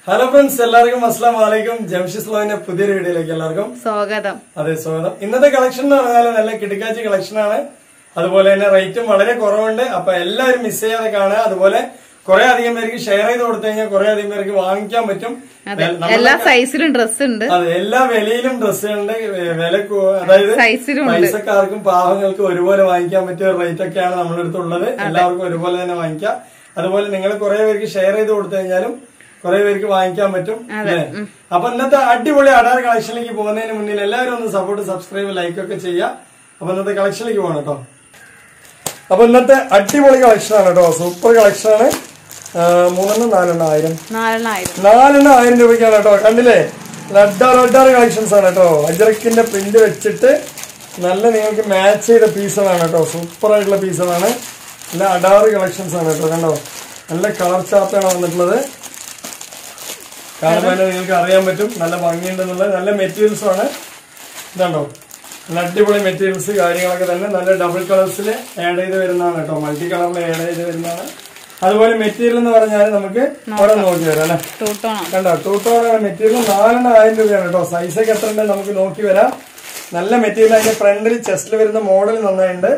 Hello friends എല്ലാവർക്കും അസ്ലാം വലൈക്കും ജംഷി സ്ലോവിന്റെ പുതിയൊരു വീഡിയോയിലേക്ക് എല്ലാവർക്കും സ്വാഗതം അതെ സ്വാഗതം ഇന്നത്തെ കളക്ഷൻ എന്ന് പറഞ്ഞാൽ നല്ല കിടക്കാച്ചി കളക്ഷൻ ആണ് അതുപോലെ തന്നെ റേറ്റും വളരെ കുറവുണ്ട് അപ്പൊ എല്ലാവരും മിസ് ചെയ്യാതെ കാണുക അതുപോലെ കുറെ അധികം പേർക്ക് ഷെയർ ചെയ്ത് കൊടുത്തു കഴിഞ്ഞാൽ കുറെ അധികം പേർക്ക് വാങ്ങിക്കാൻ പറ്റും അതെ നമ്മ- എല്ലാ സൈസിലും ഡ്രസ് ഉണ്ട് അതെ എല്ലാ വിലയിലും ഡ്രസ്സുകളുണ്ട് വില കു- അതായത് സൈസിലും ഉണ്ട് പൈസക്കാർക്കും പാവങ്ങൾക്കും ഒരുപോലെ വാങ്ങിക്കാൻ പറ്റിയ റേറ്റ് ഒക്കെയാണ് നമ്മുടെ അടുത്തുള്ളത് എല്ലാവർക്കും ഒരുപോലെ തന്നെ വാങ്ങിക്കാം അതുപോലെ നിങ്ങൾ കുറെ പേർക്ക് ഷെയർ ചെയ്ത് കൊടുത്തു കഴിഞ്ഞാലും കുറെ പേർക്ക് വാങ്ങിക്കാൻ പറ്റും അല്ലേ അപ്പൊ ഇന്നത്തെ അടിപൊളി അടാർ കളക്ഷനിലേക്ക് പോകുന്നതിന് മുന്നിൽ എല്ലാവരും ഒന്ന് സപ്പോർട്ട് സബ്സ്ക്രൈബ് ലൈക്ക് ഒക്കെ ചെയ്യുക അപ്പൊ ഇന്നത്തെ കളക്ഷനിലേക്ക് പോകണം കേട്ടോ അപ്പൊ ഇന്നത്തെ അടിപൊളി കളക്ഷൻ ആണ് കേട്ടോ സൂപ്പർ കളക്ഷൻ ആണ് ആ, മൂന്നെണ്ണം നാലെണ്ണം ആയിരം നാലെണ്ണായിരം നാലെണ്ണം ആയിരം രൂപയ്ക്കാണ് കേട്ടോ കണ്ടില്ലേ ലഡാർ ലഡാർ കളക്ഷൻസ് ആണ് കേട്ടോ അജറക്കിന്റെ പ്രിന്റ് വെച്ചിട്ട് നല്ല നിങ്ങൾക്ക് മാച്ച് ചെയ്ത പീസുകളാണ് കേട്ടോ സൂപ്പർ ആയിട്ടുള്ള പീസുകളാണ് നല്ല അഡാർ കളക്ഷൻസ് ആണ് കേട്ടോ കണ്ടോ നല്ല കളർ ചാർട്ടാണ് വന്നിട്ടുള്ളത് കാണുമ്പോൾ തന്നെ നിങ്ങൾക്ക് അറിയാൻ പറ്റും നല്ല ഭംഗിയുണ്ടെന്നുള്ളത് നല്ല മെറ്റീരിയൽസും ആണ് ഇതാണ്ടോ നല്ല അടിപൊളി മെറ്റീരിയൽസ് കാര്യങ്ങളൊക്കെ തന്നെ നല്ല ഡബിൾ കളേഴ്സിൽ ആഡ് ചെയ്ത് വരുന്നതാണ് കേട്ടോ മൾട്ടി കളറിൽ ആഡ് ചെയ്ത് വരുന്നതാണ് അതുപോലെ മെറ്റീരിയൽ എന്ന് പറഞ്ഞാൽ നമുക്ക് അവിടെ നോക്കി വരാം അല്ലെ ടൂട്ടോണോ കണ്ടോ ടൂ ടോൺ മെറ്റീരിയൽ നാലെണ്ണം ആയിരം രൂപയാണ് കേട്ടോ സൈസ് ഒക്കെ എത്ര ഉണ്ട് നമുക്ക് നോക്കി വരാം നല്ല മെറ്റീരിയൽ അതിന്റെ ഫ്രണ്ടിൽ ചെസ്റ്റിൽ വരുന്ന മോഡൽ നന്നായിട്ടുണ്ട്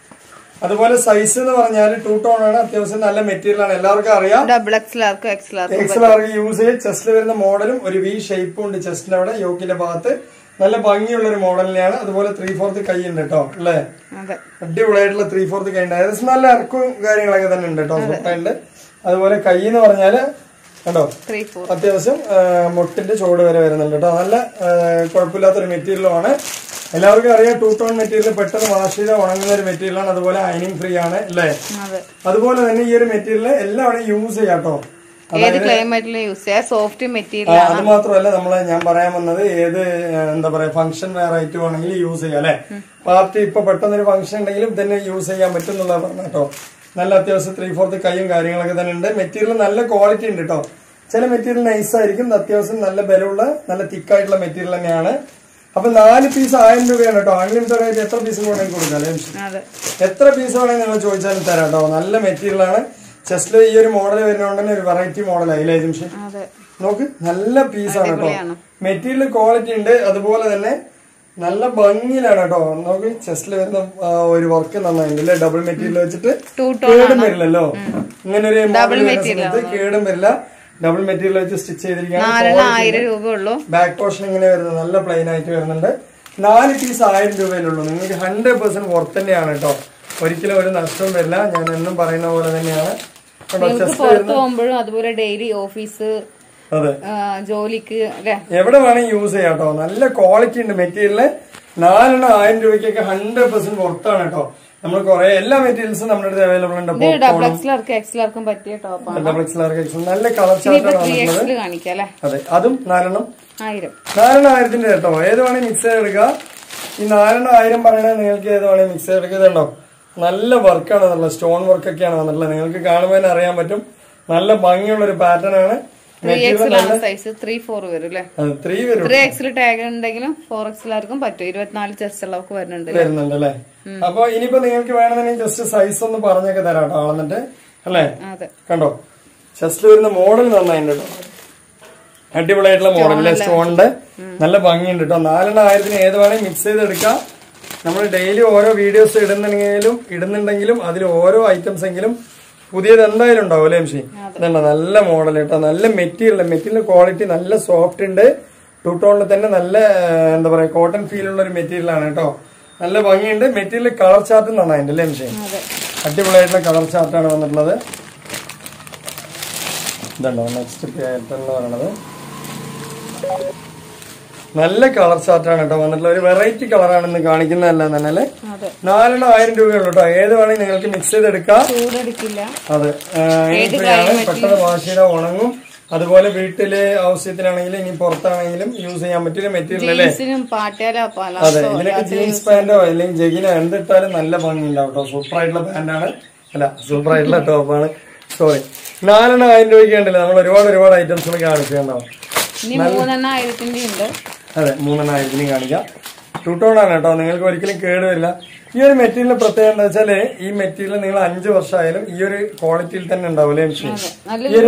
അതുപോലെ സൈസ് എന്ന് പറഞ്ഞാൽ ടൂ ടോൺ ആണ് അത്യാവശ്യം നല്ല മെറ്റീരിയൽ ആണ് എല്ലാവർക്കും അറിയാം ഡബിൾ എക്സ്ലാർക്കും എക്സ്ലാർക്കും എക്സൽ ആർക്ക് യൂസ് ചെയ്ത് ചെസ്റ്റിൽ വരുന്ന മോഡലും ഒരു വി ഷേപ്പും ഉണ്ട് ചെസ്റ്റിന്റെ അവിടെ യോക്കിന്റെ ഭാഗത്ത് നല്ല ഭംഗിയുള്ള ഒരു മോഡലിനെയാണ് അതുപോലെ ത്രീ ഫോർത്ത് കൈ ഉണ്ട് കേട്ടോ അല്ലേ അതെ അടിപൊളിയായിട്ടുള്ള ത്രീ ഫോർത്ത് കൈ ഉണ്ട് ഏകദേശം നല്ല ഇറക്കവും കാര്യങ്ങളൊക്കെ തന്നെ ഉണ്ട് കേട്ടോ സൂപ്പറായിട്ട് അതുപോലെ കൈ എന്ന് പറഞ്ഞാല് കണ്ടോ ത്രീ ഫോർ അത്യാവശ്യം ആ, മുട്ടിന്റെ ചോട് വരെ വരുന്നുണ്ട് കേട്ടോ നല്ല ആ, കുഴപ്പമില്ലാത്തൊരു മെറ്റീരിയലുമാണ് എല്ലാവർക്കും അറിയാം ടൂ ടോൺ മെറ്റീരിയൽ പെട്ടെന്ന് വാഷ് ചെയ്ത് ഉണങ്ങുന്ന ഒരു മെറ്റീരിയലാണ് അതുപോലെ അയനിങ് ഫ്രീ ആണ് അല്ലേ അതെ അതുപോലെ തന്നെ ഈ ഒരു മെറ്റീരിയൽ എല്ലാവരും യൂസ് ചെയ്യാം കേട്ടോ ഏത് ക്ലൈമറ്റിലും യൂസ് ചെയ്യാം സോഫ്റ്റ് ആ, മെറ്റീരിയൽ അത് മാത്രമല്ല നമ്മള് ഞാൻ പറയാൻ വന്നത് ഏത് ആ, എന്താ പറയാ ഫംഗ്ഷൻ വെയർ ആയിട്ട് വേണമെങ്കിൽ യൂസ് ചെയ്യാം അല്ലെ പാർട്ടി ഇപ്പൊ പെട്ടെന്ന് ഒരു ഫംഗ്ഷൻ ഉണ്ടെങ്കിലും തന്നെ യൂസ് ചെയ്യാൻ പറ്റും എന്നുള്ള പറഞ്ഞ കേട്ടോ നല്ല അത്യാവശ്യം ത്രീ ഫോർത്ത് കൈയും കാര്യങ്ങളൊക്കെ തന്നെ ഉണ്ട് മെറ്റീരിയൽ നല്ല ക്വാളിറ്റി ഉണ്ട് കേട്ടോ ചില മെറ്റീരിയൽ നൈസ് ആയിരിക്കും ഇത് അത്യാവശ്യം നല്ല ബലമുള്ള നല്ല തിക്കായിട്ടുള്ള മെറ്റീരിയൽ തന്നെയാണ് അപ്പൊ നാല് പീസ് ആയിരം രൂപയാണ് കേട്ടോ അൺലിമിറ്റഡ് ആയിട്ട് എത്ര പീസ് വേണമെങ്കിൽ കൊടുക്കാം അല്ലേ അതെ എത്ര പീസ് വേണമെങ്കിൽ നിങ്ങൾ ചോദിച്ചാലും തരാം കേട്ടോ നല്ല മെറ്റീരിയൽ ആണ് ചെസ്റ്റിൽ ഈ ഒരു മോഡൽ വരുന്നതുകൊണ്ട് തന്നെ ഒരു വെറൈറ്റി മോഡലായി അല്ലേ ജംഷൻ അതെ നോക്ക് നല്ല പീസാണ് കേട്ടോ അടിപൊളിയാണ്. മെറ്റീരിയൽ ക്വാളിറ്റി ഉണ്ട് അതുപോലെ തന്നെ നല്ല ഭംഗിയിലാണ് കേട്ടോ നോക്ക് ചെസ്റ്റിൽ വരുന്ന ആ, ഒരു വർക്ക് നന്നായിട്ടുണ്ട് അല്ലേ ഡബിൾ മെറ്റീരിയൽ വെച്ചിട്ട് ടൂ കേടും വരില്ലല്ലോ ഇങ്ങനെ ഒരു മോഡൽ വരുന്ന സമയത്ത് കേടും വരില്ല ഡബിൾ മെറ്റീരിയൽ വെച്ച് സ്റ്റിച്ച് ചെയ്തിരിക്കുകയാണ് നാലെണ്ണം ആയിരം രൂപ ഉള്ളൂ ബാക്ക് പോർഷൻ ഇങ്ങനെ വരുന്നത് നല്ല പ്ലെയിൻ ആയിട്ട് വരുന്നുണ്ട് നാല് പീസ് ആയിരം രൂപയിലുള്ളൂ നിങ്ങൾക്ക് ഹൺഡ്രഡ് പെർസെന്റ് വർത്ത് തന്നെയാണ് കേട്ടോ ഒരിക്കലും ഒരു നഷ്ടവും വരില്ല ഞാൻ എന്നും പറയുന്ന പോലെ തന്നെയാണ് കേട്ടോ നിങ്ങൾക്ക് ചെസ്റ്റ് പുറത്ത് പോകുമ്പോഴും അതുപോലെ ഡെയിലി ഓഫീസ് അതെ ജോലിക്ക് അല്ലെ എവിടെ വേണമെങ്കിൽ യൂസ് ചെയ്യാം കേട്ടോ നല്ല ക്വാളിറ്റി ഉണ്ട് മെറ്റീരിയല് നാലെണ്ണം ആയിരം രൂപയ്ക്കൊക്കെ ഹൺഡ്രഡ് പെർസെന്റ് പുറത്താണ് കേട്ടോ നമ്മൾ കുറെ എല്ലാ മെറ്റീരിയൽസും നമ്മുടെ അടുത്ത് അവൈലബിൾ ഉണ്ട് ഇത് ഡബിൾ എക്സ്ലാർക്കും എക്സ്ലാർക്കും പറ്റിയ ടോപ്പാണ് ഡബിൾ എക്സ് ലാർജ് എക്സ് നല്ല കളർ ഇനിയിപ്പോ ചാർട്ടാണ് ത്രീ വന്നിട്ടുള്ളത് എക്സിൽ കാണിക്കാം അല്ലെ അതെ അതും നാലെണ്ണം ആയിരം നാലെണ്ണം ആയിരത്തിന്റെ കേട്ടോ ഏത് വേണമെങ്കിൽ മിക്സ് ചെയ്തെടുക്കുക ഈ നാലെണ്ണം ആയിരം പറയണത് നിങ്ങൾക്ക് ഏത് വേണമെങ്കിൽ മിക്സ് ചെയ്തെടുക്കുന്നുണ്ടോ നല്ല വർക്കാണ് വന്നിട്ടുള്ളത് സ്റ്റോൺ വർക്ക് ഒക്കെയാണ് വന്നിട്ടുള്ളത് നിങ്ങൾക്ക് കാണുമ്പോൾ തന്നെ അറിയാൻ പറ്റും നല്ല ഭംഗിയുള്ള ഒരു പാറ്റേൺ ആണ് ത്രീ എക്സിലാണ് സൈസ് ത്രീ ഫോർ വരും അല്ലെ അത് ത്രീ വരും ത്രീ എക്സിൽ ടാഗ് ഉണ്ടെങ്കിലും ഫോർ എക്സിലാർക്കും പറ്റും ഇരുപത്തിനാല് ചെസ്റ്റ് ഉള്ളവർക്ക് വരുന്നുണ്ട് വരുന്നുണ്ട് അല്ലേ അപ്പൊ ഇനിയിപ്പോ നിങ്ങൾക്ക് വേണമെന്നുണ്ടെങ്കിൽ ജസ്റ്റ് സൈസ് ഒന്ന് പറഞ്ഞൊക്കെ തരാം കേട്ടോ അളന്നിട്ട് അല്ലേ അതെ കണ്ടോ ചെസ്റ്റിൽ വരുന്ന മോഡൽ നന്നായിട്ടുണ്ട് കേട്ടോ അടിപൊളിയായിട്ടുള്ള മോഡലിലെ സ്റ്റോണിന്റെ നല്ല ഭംഗിയുണ്ട് കേട്ടോ നാലെണ്ണം ആയിരത്തിന് ഏത് വേണമെങ്കിൽ മിക്സ് ചെയ്തെടുക്കാം നമ്മൾ ഡെയിലി ഓരോ വീഡിയോസ് ഇടുന്നുണ്ടെങ്കിലും ഇടുന്നുണ്ടെങ്കിലും അതിൽ ഓരോ ഐറ്റംസ് എങ്കിലും പുതിയത് എന്തായാലും ഉണ്ടാവും അല്ലേ എംഷി ഇതല്ല നല്ല മോഡൽ കേട്ടോ നല്ല മെറ്റീരിയൽ മെറ്റീരിയൽ ക്വാളിറ്റി നല്ല സോഫ്റ്റ് ഉണ്ട് ടൂ ടോണിൽ തന്നെ നല്ല ആ, എന്താ പറയാ കോട്ടൺ ഫീൽ ഉള്ള ഒരു മെറ്റീരിയൽ ആണ് കേട്ടോ നല്ല ഭംഗിയുണ്ട് മെറ്റീരിയൽ കളർ ചാർട്ട് നന്നായിട്ടുണ്ട് അല്ലേ എംഷി അതെ അടിപൊളിയായിട്ടുള്ള കളർ ചാർട്ടാണ് വന്നിട്ടുള്ളത് ഇതുണ്ടോ നെക്സ്റ്റ് പാറ്റേൺ എന്ന് പറയുന്നത് നല്ല കളർ ചാർട്ടാണ് കേട്ടോ വന്നിട്ടുള്ള ഒരു വെറൈറ്റി കളറാണെന്ന് കാണിക്കുന്നതല്ല തന്നെ അല്ലേ അതെ നാലെണ്ണം ആയിരം രൂപയുള്ളൂ കേട്ടോ ഏത് വേണമെങ്കിൽ നിങ്ങൾക്ക് മിക്സ് ചെയ്തെടുക്കാം ചൂടെടുക്കില്ല അതെ ആണ് പെട്ടെന്ന് വാഷ് ചെയ്താൽ ഉണങ്ങും അതുപോലെ വീട്ടിലെ ആവശ്യത്തിനാണെങ്കിലും ഇനി പുറത്താണെങ്കിലും യൂസ് ചെയ്യാൻ പറ്റിയ മെറ്റീരിയൽ അല്ലേ ജീൻസിനും പാട്ടിയാലോ അതെ പലാസോ ഇതിനൊക്കെ ജീൻസ് പാന്റോ അല്ലെങ്കിൽ ജഗിനോ എന്തിട്ടാലും നല്ല ഭംഗിയുണ്ടാവും കേട്ടോ സൂപ്പർ ആയിട്ടുള്ള പാന്റാണ് അല്ല സൂപ്പർ ആയിട്ടുള്ള ടോപ്പാണ് സോറി നാലെണ്ണം ആയിരം രൂപയ്ക്ക് ഉണ്ടല്ലോ നമ്മൾ ഒരുപാട് ഒരുപാട് ഐറ്റംസുകൾ കാണിച്ചിട്ടുണ്ടാവും ഇനി മൂന്നെണ്ണം ആയിരത്തിന്റെ ഉണ്ട് അതെ മൂന്നെണ്ണം ആയിരത്തിന് കാണിക്കാം ടൂ ടോൺ ആണ് കേട്ടോ നിങ്ങൾക്ക് ഒരിക്കലും കേടുവരില്ല ഈ ഒരു മെറ്റീരിയൽ പ്രത്യേകത എന്താ വെച്ചാല് ഈ മെറ്റീരിയൽ നിങ്ങൾ അഞ്ചു വർഷമായാലും ഈ ഒരു ക്വാളിറ്റിയിൽ തന്നെ ഉണ്ടാവില്ലേ നല്ല ഈ ഒരു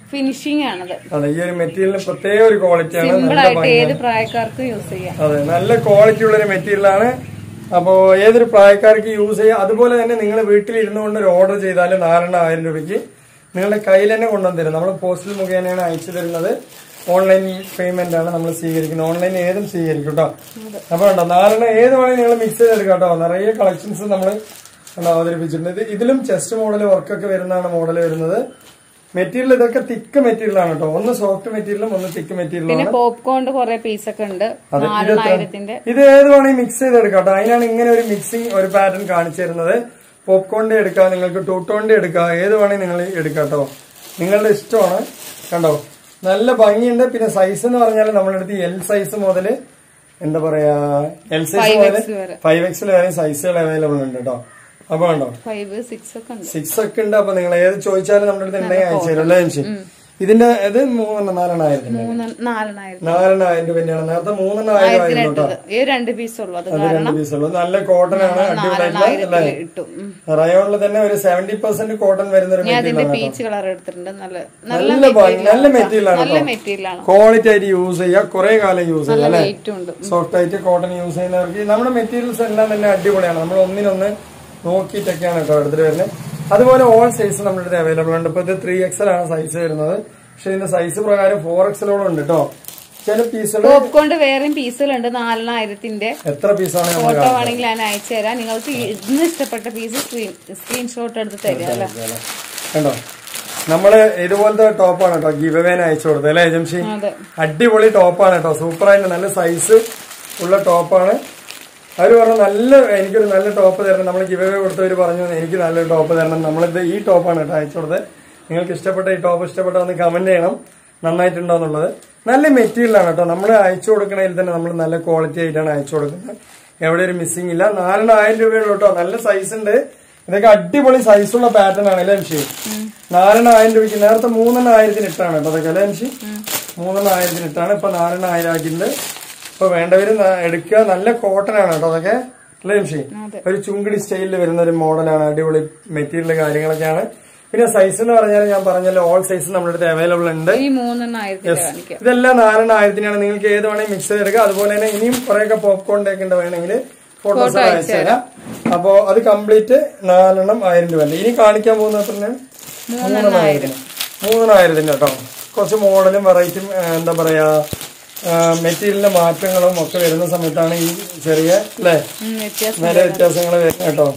ഫിനിഷിംഗ് ആണത് അതെ ഈ ഒരു മെറ്റീരിയലിന് പ്രത്യേക ഒരു ക്വാളിറ്റിയാണ് സിമ്പിൾ ആയിട്ട് ഏത് പ്രായക്കാർക്കും യൂസ് ചെയ്യാം അതെ നല്ല ക്വാളിറ്റി ഉള്ള ഒരു മെറ്റീരിയലാണ് അപ്പോ ഏതൊരു പ്രായക്കാർക്ക് യൂസ് ചെയ്യാം അതുപോലെ തന്നെ നിങ്ങൾ വീട്ടിൽ ഇരുന്നു കൊണ്ട് ഒരു ഓർഡർ ചെയ്താൽ നാലെണ്ണം ആയിരം രൂപയ്ക്ക് നിങ്ങളുടെ കയ്യിൽ തന്നെ കൊണ്ടുവന്ന് തരും നമ്മൾ പോസ്റ്റൽ മുഖേനയാണ് അയച്ചു തരുന്നത് ഓൺലൈൻ പേയ്മെന്റ് ആണ് നമ്മൾ സ്വീകരിക്കുന്നത് ഓൺലൈൻ ഏതും സ്വീകരിക്കും കേട്ടോ അപ്പൊ ഉണ്ടോ നാലെണ്ണം ഏത് വേണമെങ്കിൽ നിങ്ങൾ മിക്സ് ചെയ്തെടുക്കാം കേട്ടോ നിറയെ കളക്ഷൻസ് നമ്മൾ അവതരിപ്പിച്ചിട്ടുണ്ട് ഇത് ഇതിലും ചെസ്റ്റ് മോഡൽ വർക്കൊക്കെ വരുന്നതാണ് മോഡൽ വരുന്നത് മെറ്റീരിയൽ ഇതൊക്കെ തിക്ക് മെറ്റീരിയൽ ആണ് കേട്ടോ ഒന്ന് സോഫ്റ്റ് മെറ്റീരിയലും ഒന്ന് തിക്ക് മെറ്റീരിയലും പിന്നെ പോപ്കോണിന്റെ കുറെ പീസൊക്കെ ഉണ്ട് നാലെണ്ണായിരത്തിന്റെ ഇത് ഏത് വേണമെങ്കിൽ മിക്സ് ചെയ്തെടുക്കാം കേട്ടോ അതിനാണ് ഇങ്ങനെ ഒരു മിക്സിംഗ് ഒരു പാറ്റേൺ കാണിച്ചു തരുന്നത് പോപ്കോണിന്റെ എടുക്കാം നിങ്ങൾക്ക് ടൂട്ടോണിന്റെ എടുക്കാം ഏത് വേണമെങ്കിൽ നിങ്ങൾ എടുക്കാം കേട്ടോ നിങ്ങളുടെ ഇഷ്ടമാണ് കണ്ടോ നല്ല ഭംഗിയുണ്ട് പിന്നെ സൈസ് എന്ന് പറഞ്ഞാൽ നമ്മുടെ അടുത്ത് എൽ സൈസ് മുതൽ എന്താ പറയാ എൽ സൈസ് മുതൽ വരെ. ഫൈവ് എക്സിൽ വരെ സൈസുകൾ അവൈലബിൾ ഉണ്ട് കേട്ടോ അപ്പൊ കണ്ടോ ഫൈവ് സിക്സ് ഒക്കെ ഉണ്ട് സിക്സ് ഒക്കെ ഉണ്ട് അപ്പൊ നിങ്ങൾ ഏത് ചോദിച്ചാലും നമ്മുടെ അടുത്ത് ഉണ്ടെങ്കിൽ അയച്ചു തരും അല്ലേ ചേച്ചി ഇതിന്റെ ഇത് മൂന്നെണ്ണം നാലെണ്ണായിരത്തിന്റെ മൂന്ന് നാലെണ്ണായിരം നാലെണ്ണായിരം രൂപ തന്നെയാണ് നേരത്തെ മൂന്നെണ്ണായിരം ആയിരുന്നു കേട്ടോ ഈ രണ്ട് പീസ് ഉള്ളു അത് അത് രണ്ട് പീസുള്ളൂ നല്ല കോട്ടൺ ആണ് അടിപൊളിയായിട്ടുള്ള അല്ലേ നാലെണ്ണായിരത്തിൽ ഇട്ടു ഉം. റയോണിൽ തന്നെ ഒരു സെവന്റി പെർസെന്റ് കോട്ടൺ വരുന്ന ഒരു ഞാൻ അതിന്റെ മെറ്റീരിയൽ പീച്ച് കളർ എടുത്തിട്ടുണ്ട് നല്ല നല്ല ഭംഗി- നല്ല മെറ്റീരിയൽ ആണ് നല്ല മെറ്റീരിയൽ ആണ് ക്വാളിറ്റി ആയിട്ട് യൂസ് ചെയ്യുക കുറെ കാലം യൂസ് ചെയ്യുക അല്ലെ വെയിറ്റും ഉണ്ട് സോഫ്റ്റ് ആയിട്ട് കോട്ടൺ യൂസ് ചെയ്യുന്നവർക്ക് നമ്മുടെ മെറ്റീരിയൽസ് എല്ലാം തന്നെ അടിപൊളിയാണ് നമ്മൾ ഒന്നിനൊന്ന് നോക്കിയിട്ടൊക്കെയാണ് കേട്ടോ എടുത്തിട്ട് വരുന്നത് അതുപോലെ ഓൾ സൈസ് നമ്മുടെ അടുത്ത് അവൈലബിൾ ഉണ്ട് ഇപ്പൊ ഇത് ത്രീ എക്സൽ ആണ് സൈസ് വരുന്നത് പക്ഷെ ഇതിന്റെ സൈസ് പ്രകാരം ഫോർ എക്സലോളം ഉണ്ട് കേട്ടോ ചില പീസുകൾ പോപ്കോണിന്റെ വേറെയും പീസുകളുണ്ട് നാലെണ്ണായിരത്തിന്റെ എത്ര പീസാണ് നമ്മൾ ഫോട്ടോ വേണമെങ്കിൽ ഞാൻ അയച്ചു തരാം നിങ്ങൾക്ക് ഇന്ന് ഇഷ്ടപ്പെട്ട പീസ് സ്ക്രീൻ സ്ക്രീൻഷോട്ട് എടുത്ത് തരാം അല്ലെ കണ്ടോ നമ്മള് ഇതുപോലത്തെ ടോപ്പാണ് കേട്ടോ ഗിവേന് അയച്ചു കൊടുത്തത് അല്ലേ ജംഷി അതെ അടിപൊളി ടോപ്പാണ് കേട്ടോ സൂപ്പറായിട്ട് നല്ല സൈസ് ഉള്ള ടോപ്പാണ് അവര് പറഞ്ഞു നല്ല എനിക്കൊരു നല്ല ടോപ്പ് തരണം നമ്മൾ ഗിവേ കൊടുത്തവർ പറഞ്ഞു എനിക്ക് നല്ലൊരു ടോപ്പ് തരണം നമ്മളിത് ഈ ടോപ്പാണ് കേട്ടോ അയച്ചു കൊടുത്തത് നിങ്ങൾക്ക് ഇഷ്ടപ്പെട്ട ഈ ടോപ്പ് ഇഷ്ടപ്പെട്ട ഒന്ന് കമന്റ് ചെയ്യണം നന്നായിട്ടുണ്ടോ എന്നുള്ളത് നല്ല മെറ്റീരിയലാണ് കേട്ടോ നമ്മൾ അയച്ചു കൊടുക്കണതിൽ തന്നെ നമ്മൾ നല്ല ക്വാളിറ്റി ആയിട്ടാണ് അയച്ചു കൊടുക്കുന്നത് എവിടെ ഒരു മിസ്സിംഗ് ഇല്ല നാലെണ്ണായിരം രൂപയുള്ളൂ കേട്ടോ നല്ല സൈസ് ഉണ്ട് ഇതൊക്കെ അടിപൊളി സൈസുള്ള പാറ്റേൺ ആണ് അല്ലേ എംഷി നാലെണ്ണായിരം രൂപയ്ക്ക് നേരത്തെ മൂന്നെണ്ണായിരത്തിന് ഇട്ടാണ് കേട്ടോ അതൊക്കെ അല്ലേ എംഷി മൂന്നെണ്ണായിരത്തിന് ഇട്ടാണ് ഇപ്പൊ നാലെണ്ണായിരം ആക്കിയിട്ടുണ്ട് ഇപ്പൊ വേണ്ടവര് ന- എടുക്കുക നല്ല കോട്ടൺ ആണ് കേട്ടോ അതൊക്കെ അല്ലേ എംഷി അതെ. ഒരു ചുങ്കിടി സ്റ്റൈലിൽ വരുന്ന ഒരു മോഡലാണ് അടിപൊളി മെറ്റീരിയൽ കാര്യങ്ങളൊക്കെയാണ് പിന്നെ സൈസ് എന്ന് പറഞ്ഞാൽ ഞാൻ പറഞ്ഞല്ലോ ഓൾ സൈസ് നമ്മുടെ അടുത്ത് അവൈലബിൾ ഉണ്ട് ഈ മൂന്നെണ്ണായിരത്തിന്റെ കാണിക്കാം ഇതെല്ലാം നാലെണ്ണായിരത്തിനാണ് നിങ്ങൾക്ക് ഏത് വേണമെങ്കിൽ മിക്സ് ചെയ്തെടുക്കുക അതുപോലെ തന്നെ ഇനിയും കുറെയൊക്കെ പോപ്കോണിന്റെ ഒക്കെ ഉണ്ട് വേണമെങ്കിൽ ഫോട്ടോസ് അയച്ചു തരാം അപ്പോ അത് കംപ്ലീറ്റ് നാലെണ്ണം ആയിരം രൂപ ഇനി കാണിക്കാൻ പോകുന്ന എത്രയാണ് മൂന്നെണ്ണായിരത്തിന് മൂന്നെണ്ണായിരത്തിന് കേട്ടോ കുറച്ച് മോഡലും വെറൈറ്റിയും എന്താ പറയാ മെറ്റീരിയലിന്റെ മാറ്റങ്ങളും ഒക്കെ വരുന്ന സമയത്താണ് ഈ ചെറിയ അല്ലേ ഉം, വ്യത്യാസം വില വ്യത്യാസങ്ങൾ വരുന്നത് കേട്ടോ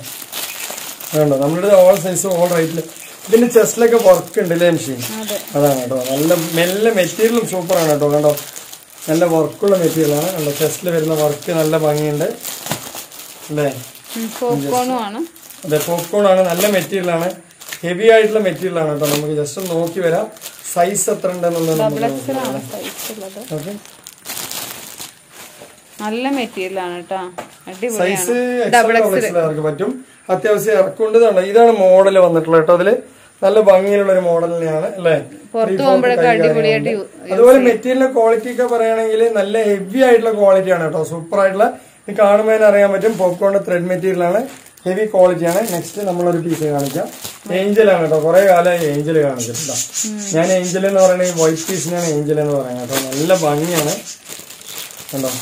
വേണ്ടോ നമ്മുടെ ഓൾ സൈസ് ഓൾ റേറ്റിൽ ഇതിന്റെ ചെസ്റ്റിലൊക്കെ വർക്ക് ഉണ്ട് അല്ലേ മെഷീൻ അതെ അതാണ് കേട്ടോ നല്ല മെല്ലെ മെറ്റീരിയലും സൂപ്പറാണ് കേട്ടോ കണ്ടോ നല്ല വർക്കുള്ള മെറ്റീരിയലാണ് കണ്ടോ ചെസ്റ്റിൽ വരുന്ന വർക്ക് നല്ല ഭംഗിയുണ്ട് അല്ലേ പോപ്കോണും ആണ് അതെ പോപ്കോൺ ആണ് നല്ല മെറ്റീരിയലാണ് ഹെവി ആയിട്ടുള്ള മെറ്റീരിയലാണ് കേട്ടോ നമുക്ക് ജസ്റ്റ് ഒന്ന് നോക്കി വരാം സൈസ് എത്ര ഉണ്ടെന്നുള്ളത് നമുക്ക് ഡബിൾ ആണ് സൈസ് ഉള്ളത് ഓക്കെ നല്ല മെറ്റീരിയൽ ആണ് കേട്ടോ സൈസ് അടിപൊളിയാണ് അവർക്ക് പറ്റും അത്യാവശ്യം ഇറക്കുണ്ട് കണ്ടോ ഇതാണ് മോഡൽ വന്നിട്ടുള്ളത് കേട്ടോ അതില് നല്ല ഭംഗിയുള്ള ഒരു മോഡൽ തന്നെയാണ് അല്ലേ പുറത്ത് പോകുമ്പോഴൊക്കെ അടിപൊളിയായിട്ട് യു- അതുപോലെ മെറ്റീരിയലിന്റെ ക്വാളിറ്റി ഒക്കെ പറയുകയാണെങ്കിൽ നല്ല ഹെവി ആയിട്ടുള്ള ക്വാളിറ്റി ആണ് കേട്ടോ സൂപ്പർ ആയിട്ടുള്ള ഇത് കാണുമ്പോൾ തന്നെ അറിയാൻ പറ്റും പോപ്കോണിന്റെ ത്രെഡ് മെറ്റീരിയൽ ആണ് ഹെവി ക്വാളിറ്റി ആണ് നെക്സ്റ്റ് നമ്മളൊരു പീസ് കാണിക്കാം ഏഞ്ചൽ ആണ് കേട്ടോ കുറെ കാലമായി ഏഞ്ചൽ കാണിച്ചിട്ടില്ല ഞാൻ ഏഞ്ചൽ എന്ന് പറയുന്നത് വൈറ്റ് പീസിനാണ് ഏഞ്ചൽ എന്ന് പറയുന്നത് കേട്ടോ നല്ല ഭംഗിയാണ് കണ്ടോ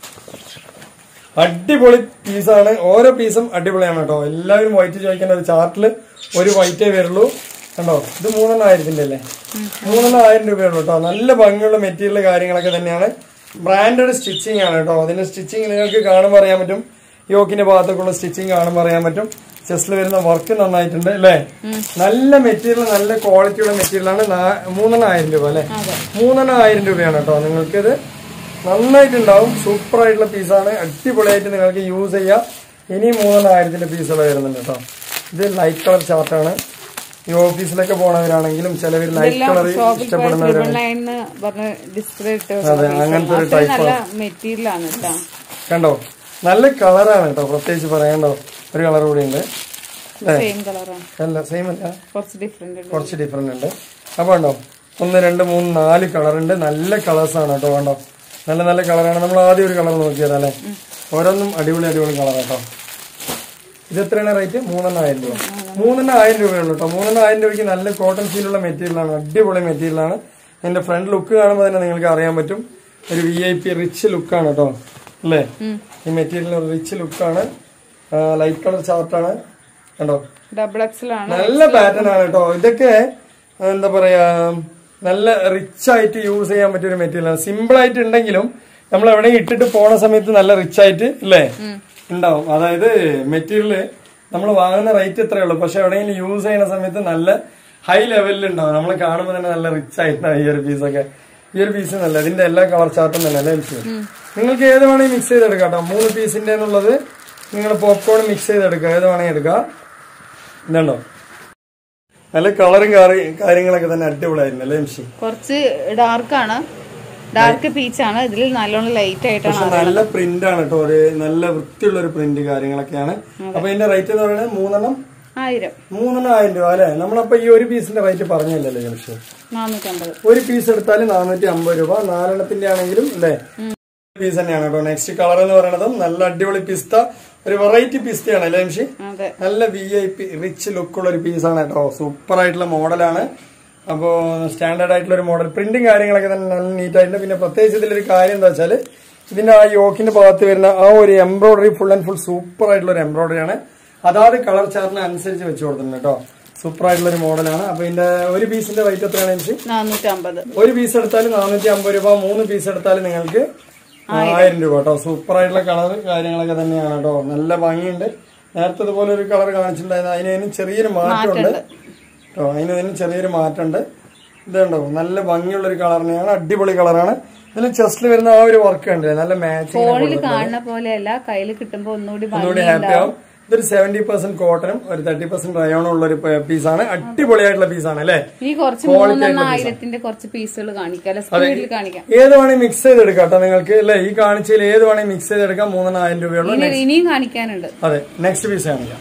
അടിപൊളി പീസാണ് ഓരോ പീസും അടിപൊളിയാണ് കേട്ടോ എല്ലാവരും വൈറ്റ് ചോദിക്കേണ്ട ഒരു ചാർട്ടിൽ ഒരു വൈറ്റേ വരുള്ളൂ കണ്ടോ ഇത് മൂന്നെണ്ണായിരത്തിന്റെ അല്ലേ മൂന്നെണ്ണായിരം രൂപയുള്ളൂ കേട്ടോ നല്ല ഭംഗിയുള്ള മെറ്റീരിയൽ കാര്യങ്ങളൊക്കെ തന്നെയാണ് ബ്രാൻഡഡ് സ്റ്റിച്ചിങ് ആണ് കേട്ടോ അതിന്റെ സ്റ്റിച്ചിങ് നിങ്ങൾക്ക് കാണുമ്പോൾ അറിയാൻ പറ്റും യോക്കിന്റെ ഭാഗത്തൊക്കെയുള്ള സ്റ്റിച്ചിങ് കാണുമ്പോൾ അറിയാൻ പറ്റും ചെസ്റ്റിൽ വരുന്ന വർക്ക് നന്നായിട്ടുണ്ട് അല്ലേ നല്ല മെറ്റീരിയൽ നല്ല ക്വാളിറ്റിയുള്ള മെറ്റീരിയലാണ് നാ- മൂന്നെണ്ണായിരം രൂപ അല്ലേ മൂന്നെണ്ണായിരം രൂപയാണ് കേട്ടോ നിങ്ങൾക്കിത് നന്നായിട്ടുണ്ടാവും സൂപ്പർ ആയിട്ടുള്ള പീസാണ് അടിപൊളിയായിട്ട് നിങ്ങൾക്ക് യൂസ് ചെയ്യാം ഇനി മൂന്നെണ്ണായിരത്തിന്റെ പീസുകൾ വരുന്നുണ്ട് കേട്ടോ ഇത് ലൈറ്റ് കളർ ചാർട്ടാണ് ഈ ഓഫീസിലൊക്കെ പോണവരാണെങ്കിലും ചിലവർ ലൈറ്റ് കളർ ഷോപ്പിൽ പോയ ഇഷ്ടപ്പെടുന്നവരാണ് ട്രിപ്പിൾ നയൻ പറഞ്ഞ് ഡിസ്പ്ലേ ഇട്ട് അതെ അങ്ങനത്തെ ഒരു അത്രയും ടൈപ്പ് നല്ല മെറ്റീരിയൽ ആണ് കേട്ടോ കണ്ടോ നല്ല കളറാണ് കേട്ടോ പ്രത്യേകിച്ച് പറയണ്ടോ ഒരു കളർ കൂടി ഉണ്ട് അല്ലേ സെയിം കളറാണ് അല്ല സെയിം അല്ല കുറച്ച് ഡിഫറെന്റ് ഉണ്ട് കുറച്ച് ഡിഫറെന്റ് ഉണ്ട് അപ്പൊ ഉണ്ടോ ഒന്ന് രണ്ട് മൂന്ന് നാല് കളർ ഉണ്ട് നല്ല കളേഴ്സ് ആണ് കേട്ടോ കണ്ടോ നല്ല നല്ല കളറാണ് നമ്മൾ ആദ്യം ഒരു കളർ നോക്കിയത് അല്ലേ ഓരോന്നും അടിപൊളി അടിപൊളി കളർ കേട്ടോ ഇത് എത്രയാണ് റേറ്റ് മൂന്നെണ്ണായിരം രൂപ മൂന്നെണ്ണായിരം രൂപയുള്ളൂ കേട്ടോ മൂന്നെണ്ണായിരം രൂപയ്ക്ക് നല്ല കോട്ടൺ ഫീലുള്ള മെറ്റീരിയലാണ് അടിപൊളി മെറ്റീരിയലാണ് അതിന്റെ ഫ്രണ്ട് ലുക്ക് കാണുമ്പോൾ തന്നെ നിങ്ങൾക്ക് അറിയാൻ പറ്റും ഒരു വി ഐ പി റിച്ച് ലുക്കാണ് കേട്ടോ അല്ലേ ഈ മെറ്റീരിയൽ ഒരു റിച്ച് ലുക്കാണ് ലൈറ്റ് കളർ ചാർട്ടാണ് കണ്ടോ ഡബിൾ എക്സലാണ് നല്ല പാറ്റേൺ ആണ് കേട്ടോ ഇതൊക്കെ എന്താ പറയാ നല്ല റിച്ച് ആയിട്ട് യൂസ് ചെയ്യാൻ പറ്റിയ ഒരു മെറ്റീരിയൽ ആണ് സിമ്പിൾ ആയിട്ട് ഉണ്ടെങ്കിലും നമ്മൾ എവിടെ ഇട്ടിട്ട് പോണ സമയത്ത് നല്ല റിച്ച് ആയിട്ട് അല്ലേ ഉണ്ടാവും അതായത് മെറ്റീരിയൽ നമ്മൾ വാങ്ങുന്ന റേറ്റ് എത്രയേ ഉള്ളൂ പക്ഷെ എവിടെയെങ്കിലും യൂസ് ചെയ്യുന്ന സമയത്ത് നല്ല ഹൈ ലെവലിൽ ഉണ്ടാവും നമ്മൾ കാണുമ്പോൾ തന്നെ നല്ല റിച്ച് ആയിട്ടാണ് ഈ ഒരു പീസൊക്കെ ഈ ഒരു പീസ് നല്ല ഇതിന്റെ എല്ലാ കളർ ചാർട്ടും തന്നെ അല്ലേ മിക്സ് നിങ്ങൾക്ക് ഏത് വേണമെങ്കിൽ മിക്സ് ചെയ്തെടുക്കാം കേട്ടോ മൂന്ന് പീസിന്റെ എന്നുള്ളത് നിങ്ങൾ പോപ്കോൺ മിക്സ് ചെയ്തെടുക്കുക ഏത് വേണമെങ്കിൽ എടുക്കാം ഇതുണ്ടോ നല്ല കളറും കാര്യങ്ങളൊക്കെ തന്നെ അടിപൊളിയായിരുന്നു അല്ലേ മിഷി കുറച്ച് ഡാർക്കാണ് ഡാർക്ക് പീച്ചാണ് ഇതിൽ നല്ലോണം ലൈറ്റ് ആയിട്ടാണ് പക്ഷെ നല്ല പ്രിന്റ് ആണ് കേട്ടോ ഒരു നല്ല വൃത്തിയുള്ള ഒരു പ്രിന്റ് കാര്യങ്ങളൊക്കെയാണ് അപ്പൊ ഇതിന്റെ റേറ്റ് എന്ന് പറയുന്നത് മൂന്നെണ്ണം ആയിരം മൂന്നെണ്ണം ആയിരം രൂപ അല്ലെ നമ്മളപ്പോ ഈ ഒരു പീസിന്റെ റേറ്റ് പറഞ്ഞല്ലോ ജംഷി നാനൂറ്റമ്പത് ഒരു പീസ് എടുത്താൽ നാനൂറ്റി അമ്പത് രൂപ നാലെണ്ണത്തിന്റെ ആണെങ്കിലും അല്ലേ പീസ് തന്നെയാണ് കേട്ടോ നെക്സ്റ്റ് കളർ എന്ന് പറയുന്നത് നല്ല അടിപൊളി പിസ്ത ഒരു വെറൈറ്റി പിസ്തയാണ് അല്ലേ ജംഷി അതെ നല്ല വി ഐ പി റിച്ച് ലുക്കുള്ള ഒരു പീസാണ് കേട്ടോ സൂപ്പർ ആയിട്ടുള്ള മോഡലാണ് അപ്പോൾ സ്റ്റാൻഡേർഡ് ആയിട്ടുള്ള ഒരു മോഡൽ പ്രിന്റും കാര്യങ്ങളൊക്കെ തന്നെ നല്ല നീറ്റ് ആയിട്ടുണ്ട് പിന്നെ പ്രത്യേകിച്ച് ഇതിലൊരു കാര്യം എന്താ വെച്ചാൽ ഇതിന്റെ ആ യോക്കിന്റെ ഭാഗത്ത് വരുന്ന ആ ഒരു embroidery full and full super ആയിട്ടുള്ള ഒരു എംബ്രോയിഡറി ആണ് അതാത് കളർ ചാർട്ടിന് അനുസരിച്ച് വെച്ച് കൊടുത്തിട്ടുണ്ട് കേട്ടോ സൂപ്പർ ആയിട്ടുള്ള ഒരു മോഡലാണ് അപ്പൊ ഇതിന്റെ ഒരു പീസിന്റെ റേറ്റ് എത്രയാണ് എനിക്ക് നാനൂറ്റമ്പത് ഒരു പീസ് എടുത്താൽ നാനൂറ്റി അമ്പത് രൂപ മൂന്ന് പീസ് എടുത്താൽ നിങ്ങൾക്ക് ആയിരം രൂപ കേട്ടോ സൂപ്പർ ആയിട്ടുള്ള കളർ കാര്യങ്ങളൊക്കെ തന്നെയാണ് കേട്ടോ നല്ല ഭംഗിയുണ്ട് നേരത്തെ ഇതുപോലെ ഒരു കളർ കാണിച്ചിട്ടുണ്ടായിരുന്നു അതിന് അതിന് ചെറിയൊരു മാറ്റമുണ്ട് കേട്ടോ അതിന് അതിന് ചെറിയൊരു മാറ്റമുണ്ട് ഇതുണ്ടോ നല്ല ഭംഗിയുള്ള ഒരു കളർ തന്നെയാണ് അടിപൊളി കളറാണ് ഇതിൽ ചെസ്റ്റിൽ വരുന്ന ആ ഒരു വർക്ക് ഉണ്ട് നല്ല മാച്ചിങ് ഫോണിൽ കാണുന്ന പോലെയല്ല കയ്യിൽ കിട്ടുമ്പോ ഒന്നുകൂടി ഒന്നുകൂടി ഹാപ്പി ആവും ഇതൊരു സെവന്റി പെർസെന്റ് കോട്ടനും ഒരു തേർട്ടി പെർസെന്റ് റയോണും ഉള്ള ഒരു പീസാണ് അടിപൊളിയായിട്ടുള്ള പീസാണ് അല്ലേ ഇനി കുറച്ച് മൂന്നെണ്ണം ആയിരത്തിന്റെ കുറച്ച് പീസുകൾ കാണിക്കാം അല്ലെ സ്പീഡിൽ കാണിക്കാം ഏത് വേണമെങ്കിൽ മിക്സ് ചെയ്തെടുക്കാം കേട്ടോ നിങ്ങൾക്ക് അല്ലേ ഈ കാണിച്ചതിൽ ഏത് വേണമെങ്കിൽ മിക്സ് ചെയ്തെടുക്കാം മൂന്നെണ്ണായിരം രൂപയുള്ള ഇനി ഇനിയും കാണിക്കാനുണ്ട് അതെ നെക്സ്റ്റ് പീസ് കാണിക്കാം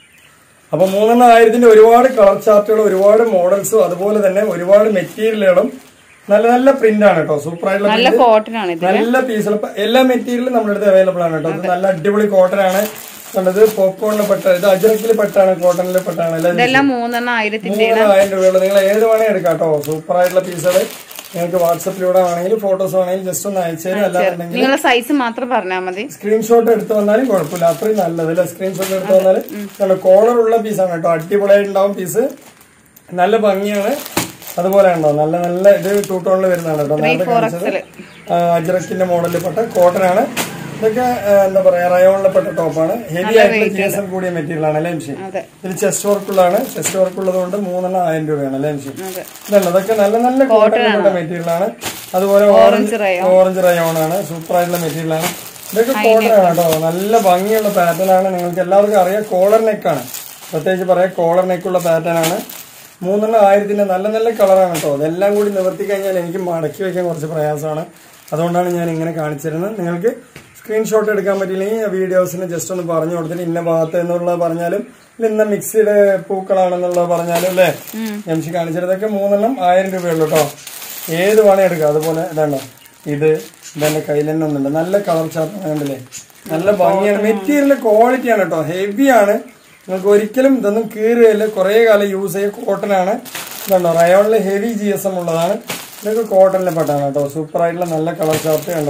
അപ്പൊ മൂന്നെണ്ണായിരത്തിന്റെ ഒരുപാട് കളർ ചാർട്ടുകളും ഒരുപാട് മോഡൽസും അതുപോലെ തന്നെ ഒരുപാട് മെറ്റീരിയലുകളും നല്ല നല്ല പ്രിന്റ് ആണ് കേട്ടോ സൂപ്പർ ആയിട്ടുള്ള നല്ല print. കോട്ടൺ ആണ് ഇത് നല്ല പീസുകൾ ഇപ്പൊ എല്ലാ മെറ്റീരിയലും നമ്മുടെ അടുത്ത് അവൈലബിൾ ആണ് കേട്ടോ ഇത് നല്ല അടിപൊളി കോട്ടൺ ആണ് കണ്ടത് പോപ്കോണിൽ പെട്ട ഇത് അജറക്കിൽ പെട്ടാണ് കോട്ടണിൽ പെട്ടാണ് എല്ലാം ഇതെല്ലാം മൂന്നെണ്ണം ആയിരത്തിന്റെ മൂന്നായിരം രൂപയുള്ള നിങ്ങൾ ഏത് വേണമെങ്കിൽ എടുക്കാം കേട്ടോ സൂപ്പർ ആയിട്ടുള്ള പീസുകൾ നിങ്ങൾക്ക് വാട്സപ്പിലൂടെ വേണമെങ്കിൽ ഫോട്ടോസ് വേണമെങ്കിൽ ജസ്റ്റ് ഒന്ന് അയച്ചു തരും അല്ലാന്നുണ്ടെങ്കിൽ നിങ്ങളെ സൈസ് മാത്രം പറഞ്ഞാൽ മതി സ്ക്രീൻഷോട്ട് എടുത്ത് വന്നാലും കുഴപ്പമില്ല അത്രയും നല്ലത് അല്ലെ സ്ക്രീൻഷോട്ട് എടുത്ത് വന്നാൽ നല്ല കോളർ ഉള്ള പീസാണ് കേട്ടോ അടിപൊളിയായിട്ടുണ്ടാവും പീസ് നല്ല ഭംഗിയാണ് അതുപോലെ ഉണ്ടോ നല്ല നല്ല ഇത് ടൂ ടോണിൽ വരുന്നതാണ് കേട്ടോ നേരത്തെ കാണിച്ചത് ആ, അജ്രക്കിന്റെ മോഡലിൽ പെട്ട കോട്ടൺ ആണ് ഇതൊക്കെ ആ, എന്താ പറയാ റയോണിൽ പെട്ട ടോപ്പാണ് ഹെവി ആയിട്ടുള്ള ജി എസ് എം കൂടിയ മെറ്റീരിയൽ ആണ് അല്ലേ മിഷി അതെ ഇത് ചെസ്റ്റ് വർക്കുള്ളതാണ് ചെസ്റ്റ് വർക്ക് ഉള്ളത് കൊണ്ട് മൂന്നെണ്ണം ആയിരം രൂപയാണ് അല്ലേ മിഷി അതെ ഇതല്ല ഇതൊക്കെ നല്ല നല്ല കോട്ടൺ മെറ്റീരിയൽ ആണ് അതുപോലെ ഓറഞ്ച് ഓറഞ്ച് റയോൺ ആണ് സൂപ്പർ ആയിട്ടുള്ള മെറ്റീരിയൽ ആണ് ഇതൊക്കെ കോട്ടൺ ആണ് കേട്ടോ നല്ല ഭംഗിയുള്ള പാറ്റേൺ ആണ് നിങ്ങൾക്ക് എല്ലാവർക്കും അറിയാം കോളർ നെക്ക് ആണ് പ്രത്യേകിച്ച് പറയാം കോളർ നെക്കുള്ള പാറ്റേൺ ആണ് മൂന്നെണ്ണം ആയിരത്തിന്റെ നല്ല നല്ല കളറാണ് കേട്ടോ അതെല്ലാം കൂടി നിവർത്തി കഴിഞ്ഞാൽ എനിക്ക് മടക്കി വെക്കാൻ കുറച്ച് പ്രയാസമാണ് അതുകൊണ്ടാണ് ഞാൻ ഇങ്ങനെ കാണിച്ചിരുന്നത് നിങ്ങൾക്ക് സ്ക്രീൻഷോട്ട് എടുക്കാൻ പറ്റില്ലെങ്കിൽ വീഡിയോസിന് ജസ്റ്റ് ഒന്ന് പറഞ്ഞു കൊടുത്തിട്ട് ഇന്ന ഭാഗത്ത് എന്നുള്ളത് പറഞ്ഞാലും ഇല്ല ഇന്ന മിക്സിയുടെ പൂക്കളാണെന്നുള്ളത് പറഞ്ഞാലും അല്ലേ എംസി കാണിച്ചിരുന്നതൊക്കെ മൂന്നെണ്ണം ആയിരം രൂപയുള്ളൂ കേട്ടോ ഏത് വേണേ എടുക്കാം അതുപോലെ ഇതാണ്ടോ ഇത് ഇതെന്റെ കയ്യിൽ തന്നെ ഒന്നുണ്ട് നല്ല കളർ ചാർട്ട് കണ്ടില്ലേ നല്ല ഭംഗിയാണ് മെറ്റീരിയൽ ക്വാളിറ്റി ആണ് കേട്ടോ ഹെവി ആണ് നിങ്ങൾക്ക് ഒരിക്കലും ഇതൊന്നും കീറുകയില്ല കുറേ കാലം യൂസ് ചെയ്യ കോട്ടൺ ആണ് ഇതുണ്ടോ റയോണിൽ ഹെവി ജി എസ് എം ഉള്ളതാണ് ഇതൊക്കെ കോട്ടണിലെ പെട്ടാണ് കേട്ടോ സൂപ്പർ ആയിട്ടുള്ള നല്ല കളർ ചാർട്ട് കണ്ടോ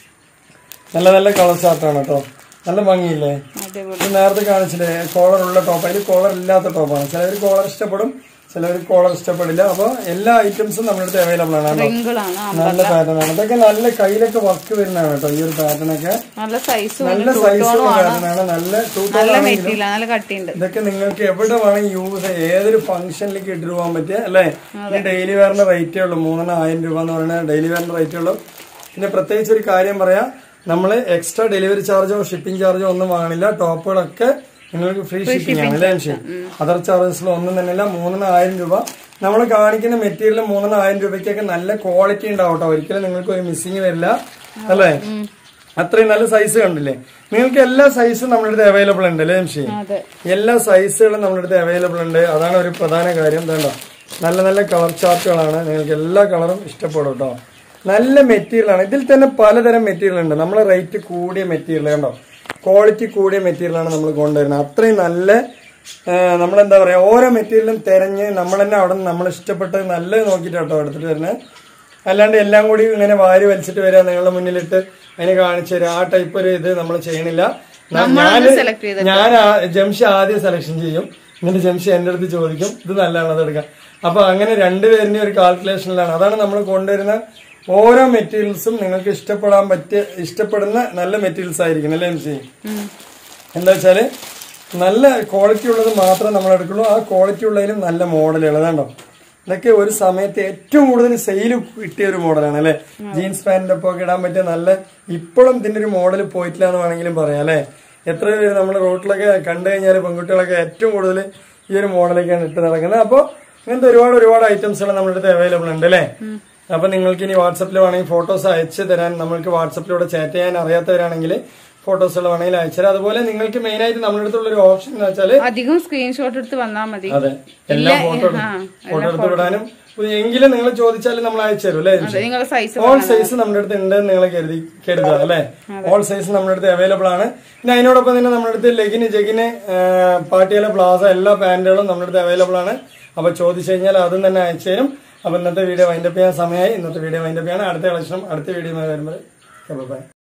നല്ല നല്ല കളർ ചാർട്ടാണ് കേട്ടോ നല്ല ഭംഗിയില്ലേ അടിപൊളി ഇത് നേരത്തെ കാണിച്ചില്ലേ കോളർ ഉള്ള ടോപ്പ് അതിൽ കോളർ ഇല്ലാത്ത ടോപ്പാണ് ചിലവർ കോളർ ഇഷ്ടപ്പെടും ചിലവർ കോളർ ഇഷ്ടപ്പെടില്ല അപ്പൊ എല്ലാ ഐറ്റംസും നമ്മുടെ അടുത്ത് അവൈലബിൾ ആണ് കേട്ടോ റിങ്കിളാണ് നല്ല പാറ്റേൺ ആണ് ഇതൊക്കെ നല്ല കയ്യിലൊക്കെ വർക്ക് വരുന്നതാണ് കേട്ടോ ഈ ഒരു പാറ്റേൺ ഒക്കെ നല്ല സൈസും നല്ല സൈസുള്ള പാറ്റേൺ ആണ് നല്ല ടൂ നല്ല മെറ്റീരിയൽ നല്ല കട്ടിയുണ്ട് ഇതൊക്കെ നിങ്ങൾക്ക് എവിടെ വേണമെങ്കിൽ യൂസ് ചെയ്യാം ഏതൊരു ഫംഗ്ഷനിലേക്ക് ഇട്ട് പോകാൻ പറ്റിയ അല്ലേ ഈ ഡെയിലി വെയറിന്റെ റേറ്റേ ഉള്ളൂ മൂന്നെണ്ണം ആയിരം രൂപ എന്ന് പറയുന്നത് ഡെയിലി വെയറിന്റെ റേറ്റേ ഉള്ളൂ പിന്നെ പ്രത്യേകിച്ച് ഒരു കാര്യം പറയാം നമ്മൾ എക്സ്ട്രാ ഡെലിവറി ചാർജോ ഷിപ്പിംഗ് ചാർജോ ഒന്നും വാങ്ങണില്ല ടോപ്പുകളൊക്കെ നിങ്ങൾക്ക് ഫ്രീ ഷിപ്പിംഗ് ആണ് അല്ലേ അംശി അതർ ചാർജസിൽ ഒന്നും തന്നെ ഇല്ല മൂന്നെണ്ണം ആയിരം രൂപ നമ്മൾ കാണിക്കുന്ന മെറ്റീരിയൽ മൂന്നെണ്ണം ആയിരം രൂപയ്ക്കൊക്കെ നല്ല ക്വാളിറ്റി ഉണ്ടാവും കേട്ടോ ഒരിക്കലും നിങ്ങൾക്ക് ഒരു മിസ്സിങ് വരില്ല അല്ലേ അത്രയും നല്ല സൈസ് കണ്ടില്ലേ നിങ്ങൾക്ക് എല്ലാ സൈസും നമ്മുടെ അടുത്ത് അവൈലബിൾ ഉണ്ട് അല്ലേ അംശി അതെ എല്ലാ സൈസുകളും നമ്മുടെ അടുത്ത് അവൈലബിൾ ഉണ്ട് അതാണ് ഒരു പ്രധാന കാര്യം വേണ്ട നല്ല നല്ല കളർ ചാർട്ടുകളാണ് നിങ്ങൾക്ക് എല്ലാ കളറും ഇഷ്ടപ്പെടും കേട്ടോ നല്ല മെറ്റീരിയൽ ആണ് ഇതിൽ തന്നെ പലതരം മെറ്റീരിയൽ ഉണ്ട് നമ്മളെ റേറ്റ് കൂടിയ മെറ്റീരിയൽ കണ്ടോ ക്വാളിറ്റി കൂടിയ മെറ്റീരിയലാണ് നമ്മൾ കൊണ്ടുവരുന്നത് അത്രയും നല്ല ആ, നമ്മളെന്താ പറയാ ഓരോ മെറ്റീരിയലും തിരഞ്ഞ് നമ്മൾ തന്നെ അവിടെ നിന്ന് നമ്മൾ ഇഷ്ടപ്പെട്ടത് നല്ലത് നോക്കിയിട്ട് കേട്ടോ എടുത്തിട്ട് വരുന്നത് അല്ലാണ്ട് എല്ലാം കൂടി ഇങ്ങനെ വാരി വലിച്ചിട്ട് വരിക നിങ്ങളുടെ മുന്നിലിട്ട് അതിനെ കാണിച്ചു തരിക ആ ടൈപ്പ് ഒരു ഇത് നമ്മൾ ചെയ്യണില്ല ഞാൻ select ചെയ്ത് ഞാൻ ആ- ജംഷി ആദ്യം സെലക്ഷൻ ചെയ്യും എന്നിട്ട് ജംഷി എൻ്റെ അടുത്ത് ചോദിക്കും ഇത് നല്ലതാണ് അത് എടുക്കാം അപ്പൊ അങ്ങനെ രണ്ടുപേരിന്റെ ഒരു കാൽക്കുലേഷനിലാണ് അതാണ് നമ്മൾ കൊണ്ടുവരുന്ന ഓരോ മെറ്റീരിയൽസും നിങ്ങൾക്ക് ഇഷ്ടപ്പെടാൻ പറ്റിയ ഇഷ്ടപ്പെടുന്ന നല്ല മെറ്റീരിയൽസ് ആയിരിക്കും അല്ലേ എം സി എന്താ വെച്ചാല് നല്ല ക്വാളിറ്റി ഉള്ളത് മാത്രമേ നമ്മൾ എടുക്കുള്ളൂ ആ ക്വാളിറ്റി ഉള്ളതിലും നല്ല മോഡലുകൾ കണ്ടോ ഇതൊക്കെ ഒരു സമയത്ത് ഏറ്റവും കൂടുതൽ സെയിൽ കിട്ടിയ ഒരു മോഡലാണ് അല്ലെ ജീൻസ് പാന്റിന്റെ ഒപ്പം ഒക്കെ ഇടാൻ പറ്റിയ നല്ല ഇപ്പോഴും ഇതിന്റെ ഒരു മോഡൽ പോയിട്ടില്ല എന്ന് വേണമെങ്കിലും പറയാം അല്ലെ എത്ര പേര് നമ്മൾ റോട്ടിലൊക്കെ കണ്ടു കഴിഞ്ഞാൽ പെൺകുട്ടികളൊക്കെ ഏറ്റവും കൂടുതൽ ഈ ഒരു മോഡലൊക്കെയാണ് ഇട്ട് നടക്കുന്നത് അപ്പോൾ ഇങ്ങനത്തെ ഒരുപാട് ഒരുപാട് ഐറ്റംസുകൾ നമ്മുടെ അടുത്ത് അവൈലബിൾ ഉണ്ട് അല്ലേ അപ്പൊ നിങ്ങൾക്ക് ഇനി വാട്സപ്പിൽ വേണമെങ്കിൽ ഫോട്ടോസ് അയച്ചു തരാൻ നമ്മൾക്ക് വാട്സപ്പിലൂടെ ചാറ്റ് ചെയ്യാൻ അറിയാത്തവരാണെങ്കിൽ ഫോട്ടോസുകൾ വേണമെങ്കിൽ അയച്ചു തരാം അതുപോലെ നിങ്ങൾക്ക് മെയിൻ ആയിട്ട് നമ്മുടെ അടുത്തുള്ള ഒരു ഓപ്ഷൻ എന്ന് വെച്ചാൽ അധികം സ്ക്രീൻഷോട്ട് എടുത്ത് വന്നാൽ മതി അതെ എല്ലാ ഫോട്ടോ ആ, ഫോട്ടോ എടുത്ത് വിടാനും എങ്കിലും നിങ്ങൾ ചോദിച്ചാൽ നമ്മൾ അയച്ചു തരും അല്ലേ അതെ നിങ്ങളുടെ സൈസ് ഓൾ സൈസ് നമ്മുടെ അടുത്ത് ഉണ്ട് നിങ്ങൾ കരുതി കരുതുക അല്ലെ ഓൾ സൈസ് നമ്മുടെ അടുത്ത് അവൈലബിൾ ആണ് പിന്നെ അതിനോടൊപ്പം തന്നെ നമ്മുടെ അടുത്ത് ലെഗിന് ജഗിന് പാട്ടിയിലെ പ്ലാസ എല്ലാ പാന്റുകളും നമ്മുടെ അടുത്ത് അവൈലബിൾ ആണ് അപ്പൊ ചോദിച്ചു കഴിഞ്ഞാൽ അതും തന്നെ അയച്ചു തരും അപ്പൊ ഇന്നത്തെ വീഡിയോ വൈൻഡപ്പ് ചെയ്യാൻ സമയമായി ഇന്നത്തെ വീഡിയോ വൈൻഡപ്പ് ചെയ്യണം അടുത്ത കളക്ഷനും അടുത്ത വീഡിയോ വരുമ്പോൾ ബൈ